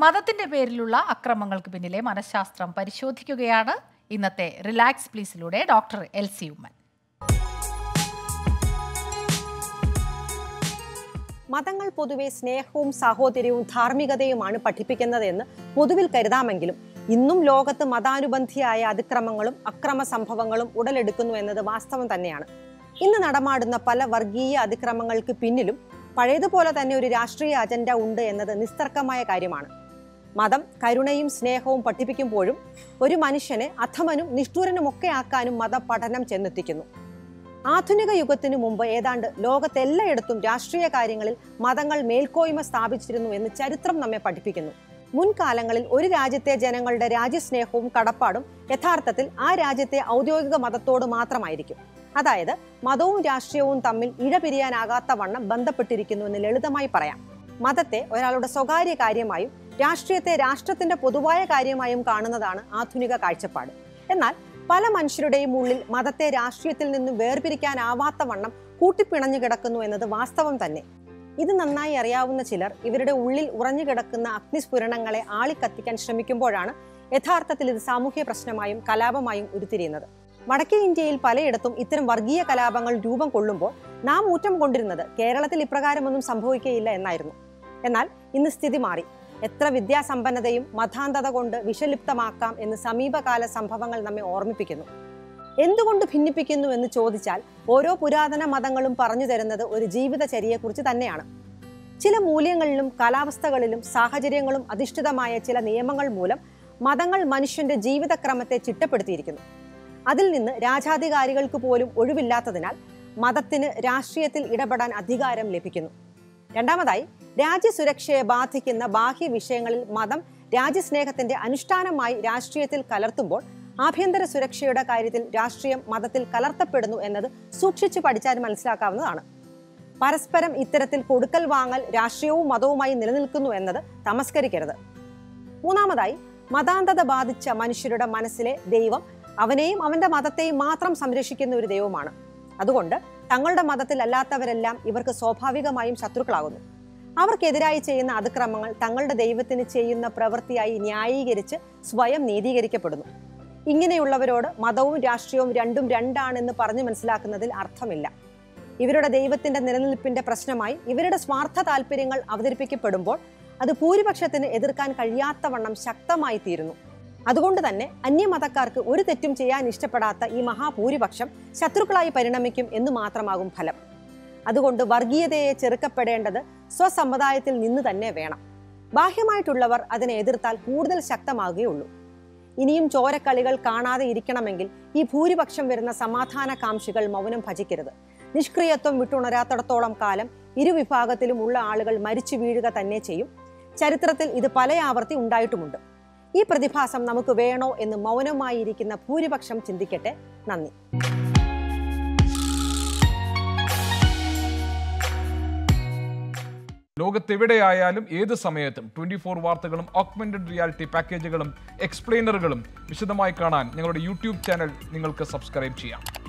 മതത്തിന്റെ പേരിലുള്ള അക്രമങ്ങൾക്ക് പിന്നിലെ മനഃശാസ്ത്രം പരിശോധിക്കുകയാണ് ഇന്നത്തെ റിലാക്സ് പ്ലീസിലൂടെ ഡോക്ടർ എൽ സി ഉമ്മൻ മതങ്ങൾ പൊതുവെ സ്നേഹവും സാഹോദര്യവും ധാർമ്മികതയുമാണ് പഠിപ്പിക്കുന്നതെന്ന് പൊതുവിൽ കരുതാമെങ്കിലും ഇന്നും ലോകത്ത് മതാനുബന്ധിയായ അതിക്രമങ്ങളും അക്രമ സംഭവങ്ങളും ഉടലെടുക്കുന്നു എന്നത് വാസ്തവം തന്നെയാണ് ഇന്ന് നടമാടുന്ന പല വർഗീയ അതിക്രമങ്ങൾക്ക് പിന്നിലും പഴയതുപോലെ തന്നെ ഒരു രാഷ്ട്രീയ അജണ്ട ഉണ്ട് എന്നത് നിസ്തർക്കമായ കാര്യമാണ് മതം കരുണയും സ്നേഹവും പഠിപ്പിക്കുമ്പോഴും ഒരു മനുഷ്യനെ അധമനും നിഷ്ഠൂരനുമൊക്കെ ആക്കാനും മതപഠനം ചെന്നെത്തിക്കുന്നു ആധുനിക യുഗത്തിനു മുമ്പ് ഏതാണ്ട് ലോകത്തെല്ലായിടത്തും രാഷ്ട്രീയ കാര്യങ്ങളിൽ മതങ്ങൾ മേൽക്കോയ്മ സ്ഥാപിച്ചിരുന്നു എന്ന് ചരിത്രം നമ്മെ പഠിപ്പിക്കുന്നു മുൻകാലങ്ങളിൽ ഒരു രാജ്യത്തെ ജനങ്ങളുടെ രാജ്യസ്നേഹവും കടപ്പാടും യഥാർത്ഥത്തിൽ ആ രാജ്യത്തെ ഔദ്യോഗിക മതത്തോട് മാത്രമായിരിക്കും അതായത് മതവും രാഷ്ട്രീയവും തമ്മിൽ ഇഴപിരിയാനാകാത്ത വണ്ണം ബന്ധപ്പെട്ടിരിക്കുന്നു എന്ന് ലളിതമായി പറയാം മതത്തെ ഒരാളുടെ സ്വകാര്യ കാര്യമായും രാഷ്ട്രീയത്തെ രാഷ്ട്രത്തിന്റെ പൊതുവായ കാര്യമായും കാണുന്നതാണ് ആധുനിക കാഴ്ചപ്പാട് എന്നാൽ പല മനുഷ്യരുടെയും ഉള്ളിൽ മതത്തെ രാഷ്ട്രീയത്തിൽ നിന്നും വേർപിരിക്കാനാവാത്ത വണ്ണം കൂട്ടിപ്പിണഞ്ഞു കിടക്കുന്നു എന്നത് വാസ്തവം തന്നെ ഇത് നന്നായി അറിയാവുന്ന ചിലർ ഇവരുടെ ഉള്ളിൽ ഉറഞ്ഞു കിടക്കുന്ന അഗ്നിസ്ഫുരണങ്ങളെ ആളിക്കത്തിക്കാൻ ശ്രമിക്കുമ്പോഴാണ് യഥാർത്ഥത്തിൽ ഇത് സാമൂഹ്യ പ്രശ്നമായും കലാപമായും ഉരുത്തിരിയുന്നത് വടക്കേ ഇന്ത്യയിൽ പലയിടത്തും ഇത്തരം വർഗീയ കലാപങ്ങൾ രൂപം കൊള്ളുമ്പോൾ നാം ഊറ്റം കൊണ്ടിരുന്നത് കേരളത്തിൽ ഇപ്രകാരമൊന്നും സംഭവിക്കുകയില്ല എന്നായിരുന്നു എന്നാൽ ഇന്ന് സ്ഥിതി മാറി എത്ര വിദ്യാസമ്പന്നതയും മതാന്തത കൊണ്ട് വിഷലിപ്തമാക്കാം എന്ന് സമീപകാല സംഭവങ്ങൾ നമ്മെ ഓർമ്മിപ്പിക്കുന്നു എന്തുകൊണ്ട് ഭിന്നിപ്പിക്കുന്നു എന്ന് ചോദിച്ചാൽ ഓരോ പുരാതന മതങ്ങളും പറഞ്ഞു തരുന്നത് ഒരു ജീവിതചര്യയെക്കുറിച്ച് തന്നെയാണ് ചില മൂല്യങ്ങളിലും കാലാവസ്ഥകളിലും സാഹചര്യങ്ങളും അധിഷ്ഠിതമായ ചില നിയമങ്ങൾ മൂലം മതങ്ങൾ മനുഷ്യന്റെ ജീവിതക്രമത്തെ ചിട്ടപ്പെടുത്തിയിരിക്കുന്നു അതിൽ നിന്ന് രാജാധികാരികൾക്ക് പോലും ഒഴിവില്ലാത്തതിനാൽ മതത്തിന് രാഷ്ട്രീയത്തിൽ ഇടപെടാൻ അധികാരം ലഭിക്കുന്നു രണ്ടാമതായി രാജ്യസുരക്ഷയെ ബാധിക്കുന്ന ബാഹ്യ വിഷയങ്ങളിൽ മതം രാജ്യസ്നേഹത്തിന്റെ അനുഷ്ഠാനമായി രാഷ്ട്രീയത്തിൽ കലർത്തുമ്പോൾ ആഭ്യന്തര സുരക്ഷയുടെ കാര്യത്തിൽ രാഷ്ട്രീയം മതത്തിൽ കലർത്തപ്പെടുന്നു എന്നത് സൂക്ഷിച്ചു പഠിച്ചാൽ മനസ്സിലാക്കാവുന്നതാണ് പരസ്പരം ഇത്തരത്തിൽ കൊടുക്കൽ വാങ്ങൽ രാഷ്ട്രീയവും മതവുമായി നിലനിൽക്കുന്നു എന്നത് തമസ്കരിക്കരുത് മൂന്നാമതായി മതാന്തത ബാധിച്ച മനുഷ്യരുടെ മനസ്സിലെ ദൈവം അവനെയും അവന്റെ മതത്തെയും മാത്രം സംരക്ഷിക്കുന്ന ഒരു ദൈവമാണ് അതുകൊണ്ട് തങ്ങളുടെ മതത്തിൽ അല്ലാത്തവരെല്ലാം ഇവർക്ക് സ്വാഭാവികമായും ശത്രുക്കളാകുന്നു അവർക്കെതിരായി ചെയ്യുന്ന അതിക്രമങ്ങൾ തങ്ങളുടെ ദൈവത്തിന് ചെയ്യുന്ന പ്രവൃത്തിയായി ന്യായീകരിച്ച് സ്വയം നീതീകരിക്കപ്പെടുന്നു ഇങ്ങനെയുള്ളവരോട് മതവും രാഷ്ട്രീയവും രണ്ടും രണ്ടാണെന്ന് പറഞ്ഞു മനസ്സിലാക്കുന്നതിൽ അർത്ഥമില്ല ഇവരുടെ ദൈവത്തിന്റെ നിലനിൽപ്പിന്റെ പ്രശ്നമായി ഇവരുടെ സ്വാർത്ഥ താല്പര്യങ്ങൾ അവതരിപ്പിക്കപ്പെടുമ്പോൾ അത് ഭൂരിപക്ഷത്തിന് എതിർക്കാൻ കഴിയാത്തവണ്ണം ശക്തമായി തീരുന്നു അതുകൊണ്ട് തന്നെ അന്യമതക്കാർക്ക് ഒരു തെറ്റും ചെയ്യാൻ ഇഷ്ടപ്പെടാത്ത ഈ മഹാഭൂരിപക്ഷം ശത്രുക്കളായി പരിണമിക്കും എന്ന് മാത്രമാകും ഫലം അതുകൊണ്ട് വർഗീയതയെ ചെറുക്കപ്പെടേണ്ടത് സ്വസമുദായത്തിൽ നിന്ന് തന്നെ വേണം ബാഹ്യമായിട്ടുള്ളവർ അതിനെ എതിർത്താൽ കൂടുതൽ ശക്തമാകുകയുള്ളൂ ഇനിയും ചോരക്കളികൾ കാണാതെ ഇരിക്കണമെങ്കിൽ ഈ ഭൂരിപക്ഷം വരുന്ന സമാധാന കാംക്ഷികൾ മൗനം ഭജിക്കരുത് നിഷ്ക്രിയത്വം വിട്ടുണരാത്തിടത്തോളം കാലം ഇരുവിഭാഗത്തിലും ഉള്ള ആളുകൾ മരിച്ചു വീഴുക തന്നെ ചെയ്യും ചരിത്രത്തിൽ ഇത് പല ആവർത്തി ഉണ്ടായിട്ടുമുണ്ട് ഈ പ്രതിഭാസം നമുക്ക് വേണോ എന്ന് മൗനമായിരിക്കുന്ന ഭൂരിപക്ഷം ചിന്തിക്കട്ടെ നന്ദി ലോകത്തെവിടെയായാലും ഏത് സമയത്തും ട്വന്റി ഫോർ വാർത്തകളും ഓഗ്മെന്റഡ് റിയാലിറ്റി പാക്കേജുകളും എക്സ്പ്ലെയിനറുകളും വിശദമായി കാണാൻ ഞങ്ങളുടെ യൂട്യൂബ് ചാനൽ നിങ്ങൾക്ക് സബ്സ്ക്രൈബ് ചെയ്യാം